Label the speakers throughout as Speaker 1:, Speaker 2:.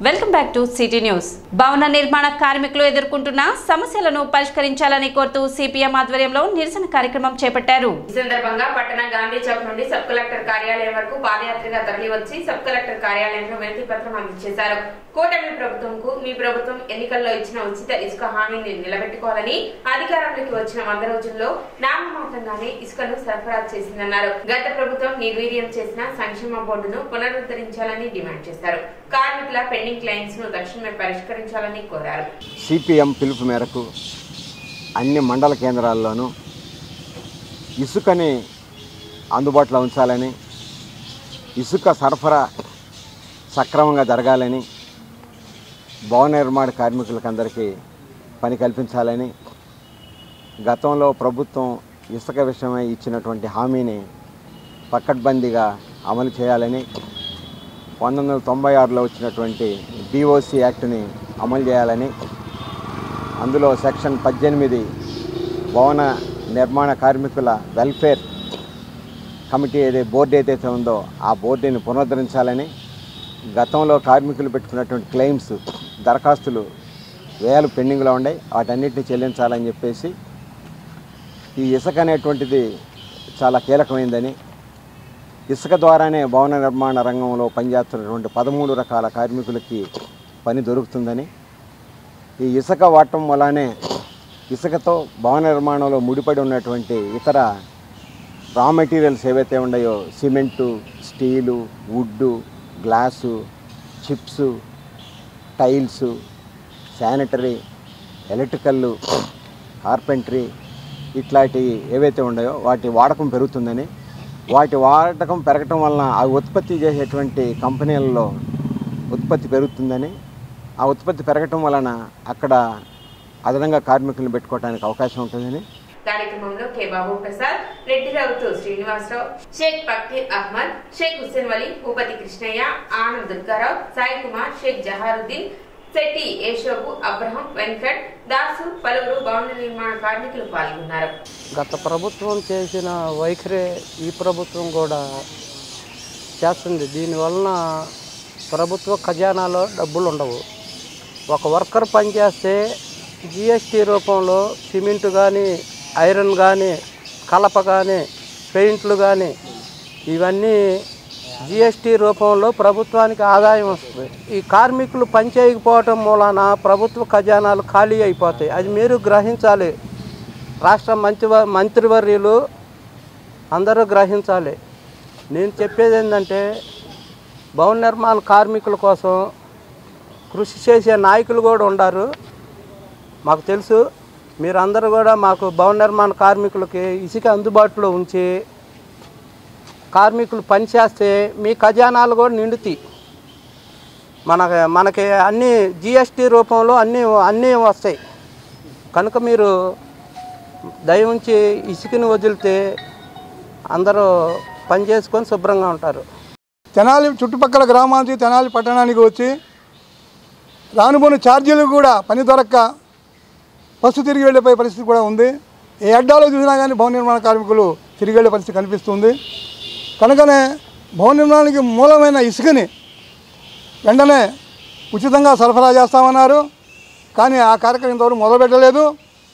Speaker 1: welcome back to city news భవన నిర్మాణ కార్మికులు ఎదుర్కొంటున్న సమస్యలను పరిష్కరించాలని కోరుతూ సిపిఎం ఆధ్వర్యంలో నిరసన కార్యక్రమం చేపట్టారు
Speaker 2: ఈ సందర్భంగా పట్టణ గాంధీ చౌక్ నుండి సబ్ కలెక్టర్ కార్యాలయం వరకు పాదయాత్రగా తరలి వచ్చి సబ్ కలెక్టర్ కార్యాలయంలో వినతి పత్రం అందజేశారు కూటమి ప్రభుత్వంకు మీ ప్రభుత్వం ఎన్నికల్లో ఇచ్చిన ఉచిత ఇసుక హామీని నిలబెట్టుకోవాలని అధికారంలోకి వచ్చిన వంద రోజుల్లో నామమాత్రంగానే ఇసుకను సరఫరా చేసిందన్నారు గత ప్రభుత్వం నిర్వీర్యం చేసిన సంక్షేమ బోర్డును పునరుద్ధరించాలని డిమాండ్ చేశారు కార్మికుల పెండింగ్ క్లైమ్స్ ను తక్షణమే పరిష్కరించాలని కోరారు
Speaker 3: సిపిఎం పిలుపు మేరకు అన్ని మండల కేంద్రాల్లోనూ ఇసుకని అందుబాటులో ఉంచాలని ఇసుక సరఫరా సక్రమంగా జరగాలని భవన నిర్మాణ కార్మికులకు అందరికీ పని కల్పించాలని గతంలో ప్రభుత్వం ఇసుక విషయమై ఇచ్చినటువంటి హామీని పకడ్బందీగా అమలు చేయాలని పంతొమ్మిది వందల తొంభై ఆరులో వచ్చినటువంటి డిఓసి యాక్ట్ని అమలు చేయాలని అందులో సెక్షన్ పద్దెనిమిది భవన నిర్మాణ కార్మికుల వెల్ఫేర్ కమిటీ ఏదైతే బోర్డు ఏదైతే ఉందో ఆ బోర్డుని పునరుద్ధరించాలని గతంలో కార్మికులు పెట్టుకున్నటువంటి క్లెయిమ్స్ దరఖాస్తులు వేలు పెండింగ్లో ఉన్నాయి వాటన్నిటిని చెల్లించాలని చెప్పేసి ఈ ఇసుక అనేటువంటిది చాలా కీలకమైందని ఇసుక ద్వారానే భవన నిర్మాణ రంగంలో పనిచేస్తున్నటువంటి పదమూడు రకాల కార్మికులకి పని దొరుకుతుందని ఈ ఇసుక వాడటం వల్లనే ఇసుకతో భవన నిర్మాణంలో ముడిపడి ఉన్నటువంటి ఇతర రా మెటీరియల్స్ ఏవైతే ఉన్నాయో cement steel wood glass chips tiles sanitary electrical carpentry ఇట్లాంటివి ఏవైతే ఉన్నాయో వాటి వాడకం పెరుగుతుందని వాటి వాడకం పెరగటం వలన ఆ ఉత్పత్తి చేసేటువంటి కంపెనీలలో ఉత్పత్తి పెరుగుతుందని ఆ ఉత్పత్తి పెరగటం వలన అక్కడ అదనంగా కార్మికులను పెట్టుకోవడానికి అవకాశం ఉంటుందని
Speaker 2: కార్యక్రమంలో కె బాబు ప్రసాద్ రెడ్డి రౌతు శ్రీనివాసరావు షేక్ ఫకీర్ అహ్మద్ షేక్ హుస్సేన్ వలి భూపతి కృష్ణయ్య ఆనంద్ దుర్గారావు సాయి కుమార్ షేక్ జహారుద్దీన్ శెట్టి ఏషోబు అబ్రహం వెంకట్ దాసు పలువురు భవన నిర్మాణ కార్మికులు పాల్గొన్నారు
Speaker 4: గత ప్రభుత్వం చేసిన వైఖరే ఈ ప్రభుత్వం కూడా చేస్తుంది దీనివలన ప్రభుత్వ ఖజానాలో డబ్బులు ఉండవు ఒక వర్కర్ పనిచేస్తే జిఎస్టీ రూపంలో సిమెంట్ కానీ ఐరన్ కానీ కలప కానీ పెయింట్లు కానీ ఇవన్నీ జిఎస్టీ రూపంలో ప్రభుత్వానికి ఆదాయం వస్తుంది ఈ కార్మికులు పనిచేయకపోవటం మూలాన ప్రభుత్వ ఖజానాలు ఖాళీ అయిపోతాయి అది మీరు గ్రహించాలి రాష్ట్ర మంత్రి మంత్రివర్యులు అందరూ గ్రహించాలి నేను చెప్పేది ఏంటంటే భవన నిర్మాణ కార్మికుల కోసం కృషి చేసే నాయకులు కూడా ఉన్నారు మాకు తెలుసు మీరందరూ కూడా మాకు భవన నిర్మాణ కార్మికులకి ఇసుక అందుబాటులో ఉంచి కార్మికులు పనిచేస్తే మీ ఖజానాలు కూడా నిండుతాయి మన మనకి అన్ని జిఎస్టీ రూపంలో అన్నీ అన్నీ వస్తాయి కనుక మీరు దయ ఉంచి ఇసుకని వదిలితే అందరూ పని చేసుకొని శుభ్రంగా ఉంటారు
Speaker 5: తెనాలి చుట్టుపక్కల గ్రామాల నుంచి తెనాలి పట్టణానికి వచ్చి రానుపోని ఛార్జీలు కూడా పని దొరక్క బస్సు తిరిగి వెళ్ళిపోయే పరిస్థితి కూడా ఉంది ఏ అడ్డాలో చూసినా కానీ భవన నిర్మాణ కార్మికులు తిరిగి వెళ్ళే పరిస్థితి కనిపిస్తుంది కనుకనే భవన నిర్మాణానికి మూలమైన ఇసుకని వెంటనే ఉచితంగా సరఫరా చేస్తామన్నారు కానీ ఆ కార్యక్రమం ఇంతవరకు మొదలు పెట్టలేదు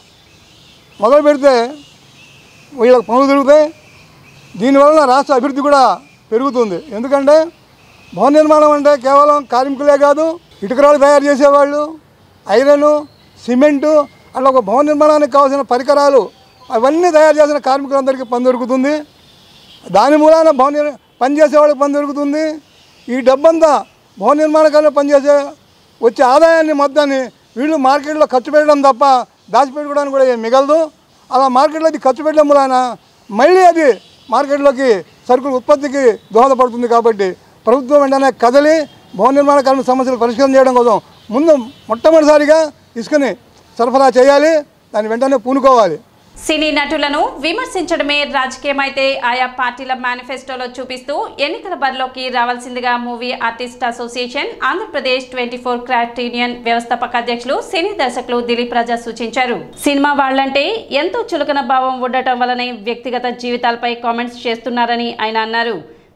Speaker 5: మొదలు పెడితే వీళ్ళకి పనులు దొరుకుతాయి దీనివలన రాష్ట్ర అభివృద్ధి కూడా పెరుగుతుంది ఎందుకంటే భవన నిర్మాణం అంటే కేవలం కార్మికులే కాదు ఇటుకరాలు తయారు చేసేవాళ్ళు ఐరన్ సిమెంటు అట్లా ఒక భవన నిర్మాణానికి కావాల్సిన పరికరాలు అవన్నీ తయారు చేసిన కార్మికులందరికీ పని దొరుకుతుంది దాని మూలాన భవన నిర్- పనిచేసే వాళ్ళకి పని దొరుకుతుంది ఈ డబ్బంతా భవన నిర్మాణకాల్లో పనిచేసే వచ్చే ఆదాయాన్ని మొత్తాన్ని వీళ్ళు మార్కెట్లో ఖర్చు పెట్టడం తప్ప దాచిపెట్టుకోవడానికి కూడా ఏం మిగలదు అలా మార్కెట్లో అది ఖర్చు పెట్టడం మూలాన మళ్ళీ అది మార్కెట్లోకి సరుకుల ఉత్పత్తికి దోహదపడుతుంది కాబట్టి ప్రభుత్వం వెంటనే కదలి భవన నిర్మాణ కార్మిక సమస్యలు పరిష్కారం చేయడం కోసం ముందు మొట్టమొదటిసారిగా ఇసుకని సరఫరా చేయాలి దాన్ని వెంటనే పూనుకోవాలి
Speaker 1: సినీ నటులను విమర్శించడమే రాజకీయమైతే ఆయా పార్టీల మేనిఫెస్టోలో చూపిస్తూ ఎన్నికల బరిలోకి రావాల్సిందిగా movie artist association Andhra Pradesh twenty four craft union వ్యవస్థాపక అధ్యక్షులు సినీ దర్శకులు దిలీప్ రాజా సూచించారు సినిమా వాళ్ళంటే ఎంతో చులకన భావం ఉండటం వల్లనే వ్యక్తిగత జీవితాలపై కామెంట్స్ చేస్తున్నారని ఆయన అన్నారు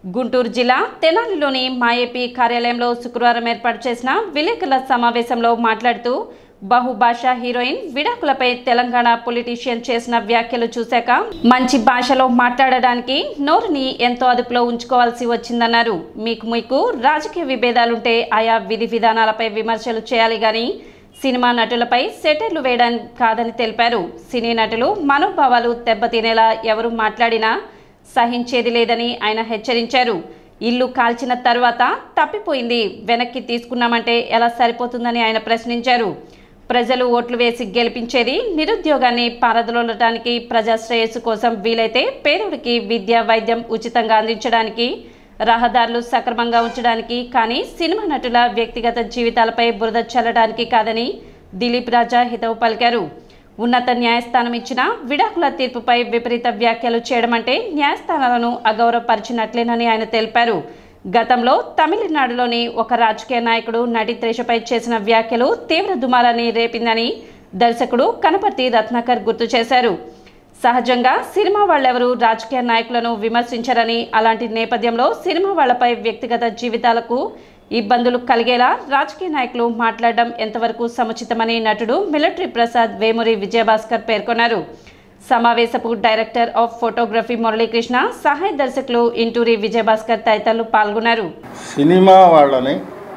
Speaker 1: గుంటూరు జిల్లా తెనాలిలోని మాఏపీ కార్యాలయంలో శుక్రవారం ఏర్పాటు చేసిన విలేకరుల సమావేశంలో మాట్లాడుతూ బహుభాషా హీరోయిన్ విడాకులపై తెలంగాణ పొలిటీషియన్ చేసిన వ్యాఖ్యలు చూశాక మంచి భాషలో మాట్లాడడానికి నోరుని ఎంతో అదుపులో ఉంచుకోవాల్సి వచ్చిందన్నారు మీకు మీకు రాజకీయ విభేదాలుంటే ఆయా విధి విధానాలపై విమర్శలు చేయాలి గాని సినిమా నటులపై సెటర్లు వేయడానికి కాదని తెలిపారు సినీ నటులు మనోభావాలు దెబ్బతినేలా ఎవరు మాట్లాడినా సహించేది లేదని ఆయన హెచ్చరించారు ఇల్లు కాల్చిన తర్వాత తప్పిపోయింది వెనక్కి తీసుకున్నామంటే ఎలా సరిపోతుందని ఆయన ప్రశ్నించారు ప్రజలు ఓట్లు వేసి గెలిపించేది నిరుద్యోగాన్ని పారదోలటానికి ప్రజా శ్రేయస్సు కోసం వీలైతే పేదోడికి విద్య వైద్యం ఉచితంగా అందించడానికి రహదారులు సక్రమంగా ఉంచడానికి కానీ సినిమా నటుల వ్యక్తిగత జీవితాలపై బురద చల్లడానికి కాదని దిలీప్ రాజా హితవు పలికారు ఉన్నత న్యాయస్థానం ఇచ్చిన విడాకుల తీర్పుపై విపరీత వ్యాఖ్యలు చేయడం అంటే న్యాయస్థానాలను అగౌరవపరిచినట్లేనని ఆయన తెలిపారు గతంలో తమిళనాడులోని ఒక రాజకీయ నాయకుడు నటి త్రిషపై చేసిన వ్యాఖ్యలు తీవ్ర దుమారాన్ని రేపిందని దర్శకుడు కనపర్తి రత్నాకర్ గుర్తు చేశారు సహజంగా సినిమా వాళ్ళెవరూ రాజకీయ నాయకులను విమర్శించరని అలాంటి నేపథ్యంలో సినిమా వాళ్ళపై వ్యక్తిగత జీవితాలకు ఇబ్బందులు కలిగేలా రాజకీయ నాయకులు మాట్లాడడం ఎంతవరకు సముచితమని నటుడు మిలిటరీ ప్రసాద్ వేమూరి విజయభాస్కర్ పేర్కొన్నారు సమావేశపు డైరెక్టర్ ఆఫ్ ఫోటోగ్రఫీ మురళీకృష్ణ సహాయ దర్శకులు ఇంటూరి విజయభాస్కర్ తదితరులు పాల్గొన్నారు
Speaker 6: సినిమా వాళ్ళని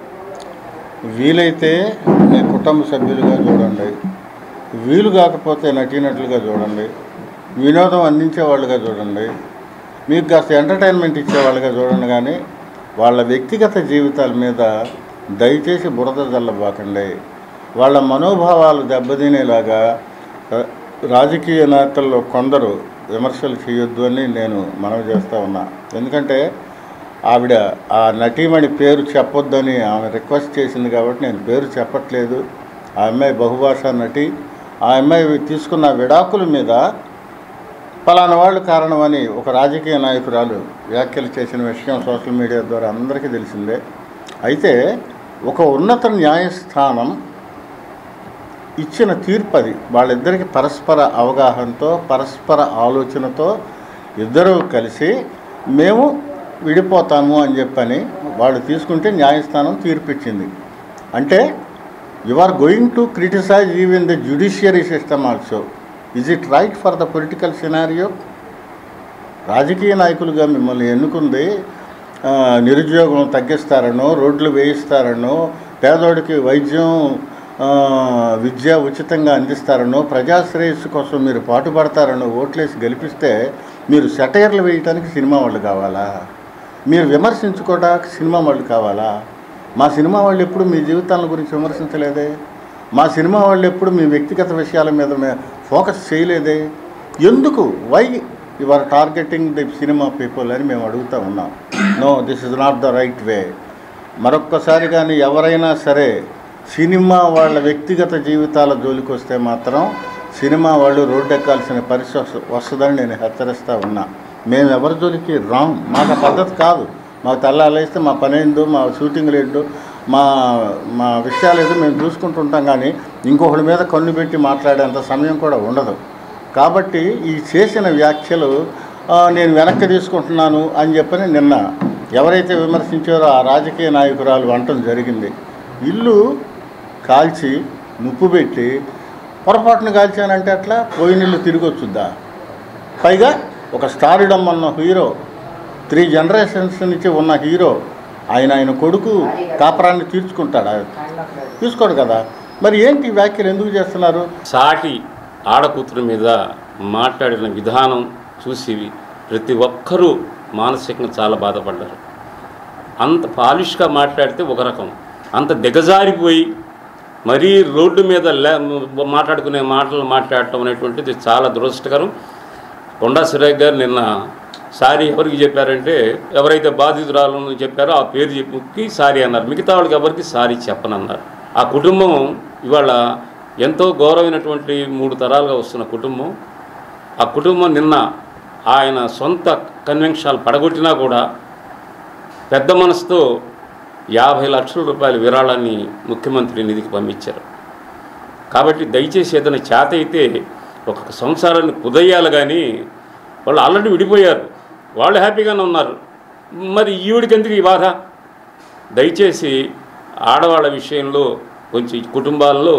Speaker 6: వీలైతే మీ కుటుంబ సభ్యులుగా చూడండి వీలు కాకపోతే నటీనటులుగా చూడండి వినోదం అందించే వాళ్ళుగా చూడండి మీకు కాస్త ఎంటర్టైన్మెంట్ ఇచ్చేవాళ్ళుగా చూడండి కానీ వాళ్ళ వ్యక్తిగత జీవితాల మీద దయచేసి బురద జల్లబాకండి వాళ్ళ మనోభావాలు దెబ్బతినేలాగా ఆ, రాజకీయ నేతల్లో కొందరు విమర్శలు చేయొద్దు అని నేను మనవి చేస్తూ ఉన్నా ఎందుకంటే ఆవిడ ఆ నటీమణి పేరు చెప్పొద్దని ఆమె రిక్వెస్ట్ చేసింది కాబట్టి నేను పేరు చెప్పట్లేదు ఆ అమ్మాయి బహుభాషా నటి ఆ అమ్మాయి తీసుకున్న విడాకుల మీద పలానా వాళ్ళు కారణమని ఒక రాజకీయ నాయకురాలు వ్యాఖ్యలు చేసిన విషయం సోషల్ మీడియా ద్వారా అందరికీ తెలిసిందే అయితే ఒక ఉన్నత న్యాయస్థానం ఇచ్చిన తీర్పు అది వాళ్ళిద్దరికి పరస్పర అవగాహనతో పరస్పర ఆలోచనతో ఇద్దరూ కలిసి మేము విడిపోతాము అని చెప్పని వాళ్ళు తీసుకుంటే న్యాయస్థానం తీర్పు ఇచ్చింది అంటే you are going to criticise even the judiciary system also is it right for the political scenario రాజకీయ నాయకులుగా మిమ్మల్ని ఎన్నుకుంది ఆ, నిరుద్యోగం తగ్గిస్తారనో రోడ్లు వేయిస్తారనో పేదోడికి వైద్యం ఆ, విద్య ఉచితంగా అందిస్తారనో ప్రజాశ్రేయస్సు కోసం మీరు పాటుపడతారనో ఓట్లేసి గెలిపిస్తే మీరు సెటైర్లు వేయటానికి సినిమా వాళ్ళు కావాలా మీరు విమర్శించుకోవడానికి సినిమా వాళ్ళు కావాలా మా సినిమా వాళ్ళు ఎప్పుడు మీ జీవితాల గురించి విమర్శించలేదే మా సినిమా వాళ్ళు ఎప్పుడు మీ వ్యక్తిగత విషయాల మీద మే- ఫోకస్ చేయలేదే ఎందుకు why you are targeting the cinema people అని మేము అడుగుతా ఉన్నాం no this is not the right way మరొక్కసారి కానీ ఎవరైనా సరే సినిమా వాళ్ళ వ్యక్తిగత జీవితాల జోలికి వస్తే మాత్రం సినిమా వాళ్ళు రోడ్డు ఎక్కాల్సిన పరిస్థితి వస్తు- వస్తుందని నేను హెచ్చరిస్తూ ఉన్నా మేము ఎవరి జోలికి రాంగ్ మాకు ఆ పద్ధతి కాదు మాకు తెల్లాలేస్తే మా పని ఏందో మా షూటింగ్లు ఏంటో మా మా విషయాలు ఏదో మేము చూసుకుంటుంటాం కానీ ఇంకొకటి మీద కన్ను పెట్టి మాట్లాడేంత సమయం కూడా ఉండదు కాబట్టి ఈ చేసిన వ్యాఖ్యలు ఆ, నేను వెనక్కి తీసుకుంటున్నాను అని చెప్పని నిన్న ఎవరైతే విమర్శించారో ఆ రాజకీయ నాయకురాలు అంటం జరిగింది ఇల్లు కాల్చి ముప్పు పెట్టి పొరపాటున కాల్చానంటే అట్లా పోయినిల్లు తిరిగి వచ్చుద్దా పైగా ఒక స్టారిడమ్ అన్న హీరో త్రీ జనరేషన్స్ నుంచి ఉన్న హీరో ఆయన ఆయన కొడుకు కాపరాన్ని తీర్చుకుంటాడా తీసుకోడు కదా మరి ఏంటి ఈ వ్యాఖ్యలు ఎందుకు చేస్తున్నారు
Speaker 7: సాటి ఆడకూతురు మీద మాట్లాడిన విధానం చూసి ప్రతి ఒక్కరూ మానసికంగా చాలా బాధపడ్డారు అంత పాలిష్గా మాట్లాడితే ఒక రకం అంత దిగజారిపోయి మరీ రోడ్డు మీద లే మాట్లాడుకునే మాటలు మాట్లాడటం అనేటువంటిది చాలా దురదృష్టకరం కొండా సురేఖ్ గారు నిన్న సారీ ఎవరికి చెప్పారంటే ఎవరైతే బాధితురాలను చెప్పారో ఆ పేరు చెప్పి సారీ అన్నారు మిగతా వాళ్ళకి ఎవరికి సారీ చెప్పనన్నారు ఆ కుటుంబం ఇవాళ ఎంతో గౌరవమైనటువంటి మూడు తరాలుగా వస్తున్న కుటుంబం ఆ కుటుంబం నిన్న ఆయన సొంత కన్వెన్షన్లు పడగొట్టినా కూడా పెద్ద మనసుతో యాభై లక్షల రూపాయల విరాళాన్ని ముఖ్యమంత్రి నిధికి పంపించారు కాబట్టి దయచేసి ఏదైనా చేత అయితే ఒక సంసారాన్ని కుదయ్యాలి కానీ వాళ్ళు ఆల్రెడీ విడిపోయారు వాళ్ళు హ్యాపీగానే ఉన్నారు మరి ఈవిడికి ఎందుకు ఈ బాధ దయచేసి ఆడవాళ్ళ విషయంలో కొంచెం కుటుంబాల్లో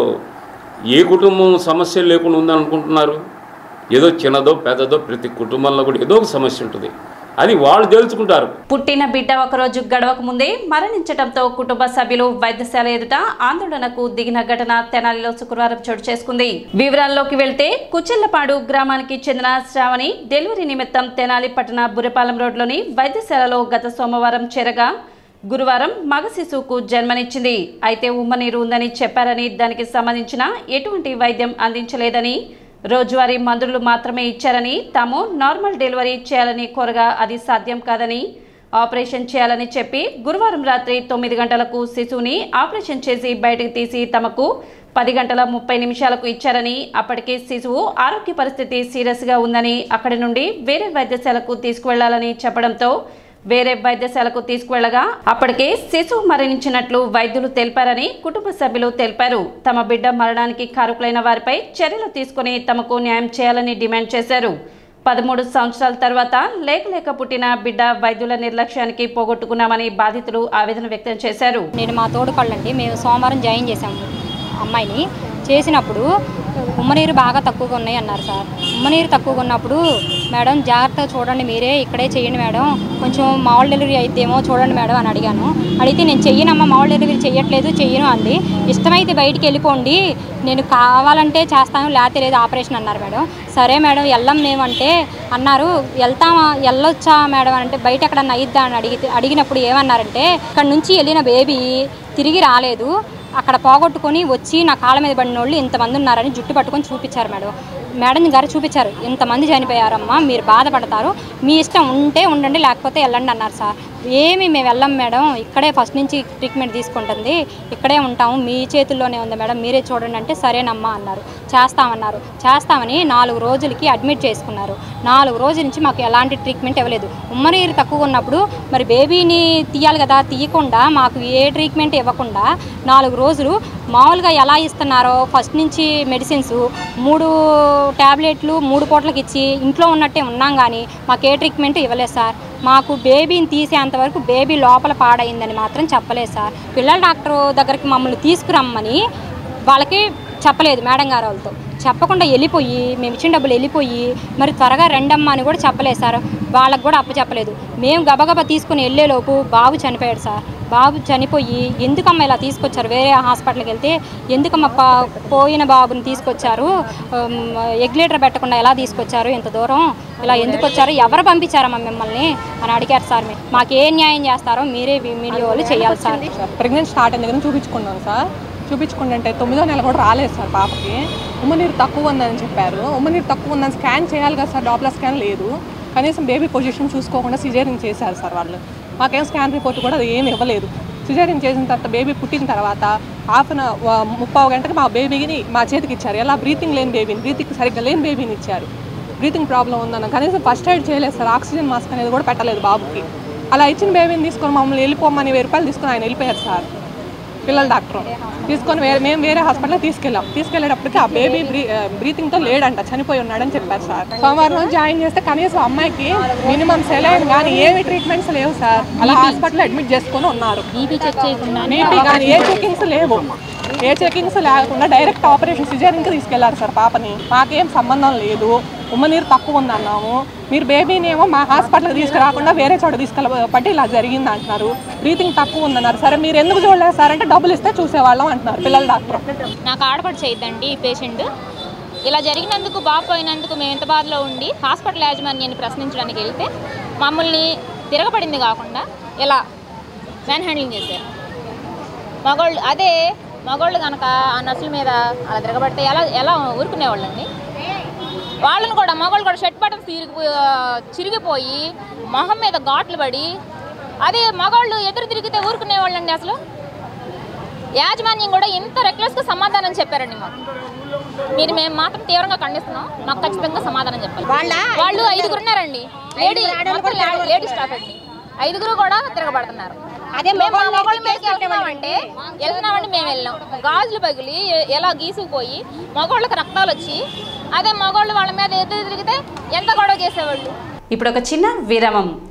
Speaker 7: ఏ కుటుంబం సమస్య లేకుండా ఉందనుకుంటున్నారు ఏదో చిన్నదో పెద్దదో ప్రతి కుటుంబంలో కూడా ఏదో ఒక సమస్య ఉంటుంది అది వాళ్ళు తెలుసుకుంటారు
Speaker 1: పుట్టిన బిడ్డ ఒకరోజు గడవక ముందే మరణించడంతో కుటుంబ సభ్యులు వైద్యశాల ఎదుట ఆందోళనకు దిగిన ఘటన తెనాలిలో శుక్రవారం చోటు చేసుకుంది వివరాల్లోకి వెళ్తే కుచెల్లపాడు గ్రామానికి చెందిన శ్రావణి డెలివరీ నిమిత్తం తెనాలి పట్టణ బురపాలెం రోడ్లోని వైద్యశాలలో గత సోమవారం చేరగా గురువారం మగ శిశువుకు జన్మనిచ్చింది అయితే ఉమ్మనీరు ఉందని చెప్పారని దానికి సంబంధించిన ఎటువంటి వైద్యం అందించలేదని రోజువారీ మందులు మాత్రమే ఇచ్చారని తాము నార్మల్ డెలివరీ చేయాలని కోరగా అది సాధ్యం కాదని ఆపరేషన్ చేయాలని చెప్పి గురువారం రాత్రి తొమ్మిది గంటలకు శిశువుని ఆపరేషన్ చేసి బయటకు తీసి తమకు పది గంటల ముప్పై నిమిషాలకు ఇచ్చారని అప్పటికే శిశువు ఆరోగ్య పరిస్థితి సీరియస్గా ఉందని అక్కడి నుండి వేరే వైద్యశాలకు తీసుకువెళ్లాలని చెప్పడంతో వేరే వైద్యశాలకు తీసుకువెళ్లగా అప్పటికే శిశువు మరణించినట్లు వైద్యులు తెలిపారని కుటుంబ సభ్యులు తెలిపారు తమ బిడ్డ మరణానికి కారకులైన వారిపై చర్యలు తీసుకుని తమకు న్యాయం చేయాలని డిమాండ్ చేశారు పదమూడు సంవత్సరాల తర్వాత లేక లేక పుట్టిన బిడ్డ వైద్యుల నిర్లక్ష్యానికి పోగొట్టుకున్నామని బాధితులు ఆవేదన వ్యక్తం చేశారు
Speaker 8: నేను మా తోడుకోళ్ళండి మేము సోమవారం జాయిన్ చేసాము అమ్మాయిని చేసినప్పుడు ఉమ్మనీరు బాగా తక్కువగా ఉన్నాయి అన్నారు సార్ ఉమ్మనీరు తక్కువగా ఉన్నప్పుడు మేడం జాగ్రత్తగా చూడండి మీరే ఇక్కడే చేయండి మేడం కొంచెం మామూలు డెలివరీ అయితేమో చూడండి మేడం అని అడిగాను అడిగితే నేను చెయ్యనమ్మా మామూలు డెలివరీ చెయ్యట్లేదు చెయ్యను అంది ఇష్టమైతే బయటికి వెళ్ళిపోండి నేను కావాలంటే చేస్తాను లేకపోతే లేదు ఆపరేషన్ అన్నారు మేడం సరే మేడం వెళ్ళం మేమంటే అన్నారు వెళ్తామా వెళ్ళొచ్చా మేడం అని అంటే బయట ఎక్కడన్నా అయిద్దా అని అడిగితే అడిగినప్పుడు ఏమన్నారంటే ఇక్కడ నుంచి వెళ్ళిన బేబీ తిరిగి రాలేదు అక్కడ పోగొట్టుకొని వచ్చి నా కాళ్ళ మీద పడిన వాళ్ళు ఇంతమంది ఉన్నారని జుట్టు పట్టుకొని చూపించారు మేడం మేడం గారు చూపించారు ఇంతమంది చనిపోయారమ్మా మీరు బాధపడతారు మీ ఇష్టం ఉంటే ఉండండి లేకపోతే వెళ్ళండి అన్నారు సార్ ఏమి మేము వెళ్ళం మేడం ఇక్కడే ఫస్ట్ నుంచి ట్రీట్మెంట్ తీసుకుంటుంది ఇక్కడే ఉంటాము మీ చేతుల్లోనే ఉంది మేడం మీరే చూడండి అంటే సరేనమ్మా అన్నారు చేస్తామన్నారు చేస్తామని నాలుగు రోజులకి అడ్మిట్ చేసుకున్నారు నాలుగు రోజుల నుంచి మాకు ఎలాంటి ట్రీట్మెంట్ ఇవ్వలేదు ఉమ్మనీరు తక్కువ ఉన్నప్పుడు మరి బేబీని తీయాలి కదా తీయకుండా మాకు ఏ ట్రీట్మెంట్ ఇవ్వకుండా నాలుగు రోజులు మామూలుగా ఎలా ఇస్తున్నారో ఫస్ట్ నుంచి మెడిసిన్స్ మూడు ట్యాబ్లెట్లు మూడు పూటలకు ఇచ్చి ఇంట్లో ఉన్నట్టే ఉన్నాం కానీ మాకు ఏ ట్రీట్మెంట్ ఇవ్వలేదు సార్ మాకు బేబీని తీసేంత వరకు బేబీ లోపల పాడైందని మాత్రం చెప్పలేదు సార్ పిల్లల డాక్టర్ దగ్గరికి మమ్మల్ని తీసుకురమ్మని వాళ్ళకి చెప్పలేదు మేడం గారు వాళ్ళతో చెప్పకుండా వెళ్ళిపోయి మేము ఇచ్చిన డబ్బులు వెళ్ళిపోయి మరి త్వరగా రెండమ్మా అని కూడా చెప్పలేదు సార్ వాళ్ళకి కూడా అప్పు చెప్పలేదు మేము గబగబా తీసుకుని వెళ్ళేలోపు బాబు చనిపోయాడు సార్ బాబు చనిపోయి ఎందుకమ్మా ఇలా తీసుకొచ్చారు వేరే హాస్పిటల్కి వెళ్తే ఎందుకమ్మా పా పోయిన బాబుని తీసుకొచ్చారు ఉమ్, ఎగ్లేటర్ పెట్టకుండా ఎలా తీసుకొచ్చారు ఇంత దూరం ఇలా ఎందుకు వచ్చారు ఎవరు పంపించారమ్మా మిమ్మల్ని అని అడిగారు సార్ మీరు మాకు ఏ న్యాయం చేస్తారో మీరే మీడియా వాళ్ళు చేయాలి సార్
Speaker 9: ప్రెగ్నెంట్ స్టార్ట్ అయిన దగ్గర నుంచి చూపించుకున్నాను సార్ చూపించుకుంటే తొమ్మిదో నెల కూడా రాలేదు సార్ పాపకి ఉమ్మనీరు తక్కువ ఉందని చెప్పారు ఉమ్మనీరు తక్కువ ఉందని స్కాన్ చేయాలి కదా సార్ డాప్లర్ స్కాన్ లేదు కనీసం బేబీ పొజిషన్ చూసుకోకుండా సిజేరింగ్ చేశారు సార్ వాళ్ళు మాకేం స్కాన్ రిపోర్ట్ కూడా అది ఏమి ఇవ్వలేదు సిజేరింగ్ చేసిన తర్వాత బేబీ పుట్టిన తర్వాత హాఫ్ అన్ ముప్పావు గంటకి మా బేబీని మా చేతికి ఇచ్చారు ఎలా బ్రీతింగ్ లేని బేబీని బ్రీతింగ్ సరిగ్గా లేని బేబీని ఇచ్చారు బ్రీతింగ్ ప్రాబ్లం ఉందన్న కనీసం ఫస్ట్ ఎయిడ్ చేయలేదు సార్ ఆక్సిజన్ మాస్క్ అనేది కూడా పెట్టలేదు బాబుకి అలా ఇచ్చిన బేబీని తీసుకొని మమ్మల్ని వెళ్ళిపోమని వెయ్యి రూపాయలు తీసుకొని ఆయన వెళ్ళిపోయారు సార్ పిల్లల డాక్టర్ తీసుకొని వేరే మేము వేరే హాస్పిటల్ తీసుకెళ్ళాం తీసుకెళ్ళేటప్పటికి ఆ బేబీ బ్రీ బ్రీతింగ్తో లేడంట చనిపోయి ఉన్నాడని చెప్పారు సార్ సోమవారం రోజు జాయిన్ చేస్తే కనీసం అమ్మాయికి మినిమం సెలైన్ కానీ ఏమి ట్రీట్మెంట్స్ లేవు సార్ అలా హాస్పిటల్ అడ్మిట్ చేసుకొని ఉన్నారు
Speaker 8: బీపీ చెక్ చేయకుండా
Speaker 9: బీపీ కానీ ఏ చెకింగ్స్ లేవు ఏ చెకింగ్స్ లేకుండా డైరెక్ట్ ఆపరేషన్ సిజరింగ్కి తీసుకెళ్లారు సార్ పాపని మాకేం సంబంధం లేదు ఉమ్మనీరు తక్కువ ఉందన్నాము మీరు బేబీని ఏమో మా హాస్పిటల్కి తీసుకురాకుండా వేరే చోట తీసుకెళ్ళబట్టి ఇలా జరిగింది అంటున్నారు బ్రీతింగ్ తక్కువ ఉందన్నారు సరే మీరు ఎందుకు చూడలేదు సార్ అంటే డబ్బులు ఇస్తే చూసేవాళ్ళం అంటున్నారు పిల్లల డాక్టర్
Speaker 10: నాకు ఆడపడి చేయొద్దండి ఈ పేషెంట్ ఇలా జరిగినందుకు బాబు పోయినందుకు మేము ఎంత బాధలో ఉండి హాస్పిటల్ యాజమాన్యాన్ని ప్రశ్నించడానికి వెళ్తే మమ్మల్ని తిరగబడింది కాకుండా ఇలా మ్యాన్ హ్యాండ్లింగ్ చేశారు మగోళ్ళు అదే మగోళ్ళు కనుక ఆ నర్సుల మీద అలా తిరగబడితే ఎలా ఎలా ఊరుకునేవాళ్ళండి వాళ్ళని కూడా మగవాళ్ళు కూడా షర్ట్ బటన్స్ తిరిగి చిరిగిపోయి మొహం మీద ఘాట్లు పడి అదే మగవాళ్ళు ఎదురు తిరిగితే ఊరుకునేవాళ్ళండి అసలు యాజమాన్యం కూడా ఇంత రెక్లెస్గా సమాధానం చెప్పారండి మాకు మీరు మేము మాత్రం తీవ్రంగా ఖండిస్తున్నాం మాకు ఖచ్చితంగా సమాధానం చెప్పాలి వాళ్ళు ఐదుగురు ఉన్నారండి లేడీ మొత్తం లేడీ స్టాఫ్ అండి ఐదుగురు కూడా తిరగబడుతున్నారు అదే మేము మగవాళ్ళ మీదకి వెళ్తున్నామంటే వెళ్తున్నామండి మేము వెళ్ళాం గాజులు పగిలి ఎ- ఎలా గీసుకుపోయి మగవాళ్ళకి రక్తాలు వచ్చి అదే మగవాళ్ళు వాళ్ళ మీద ఎదురు తిరిగితే ఎంత గొడవ చేసేవాళ్ళు
Speaker 1: ఇప్పుడు ఒక చిన్న విరామం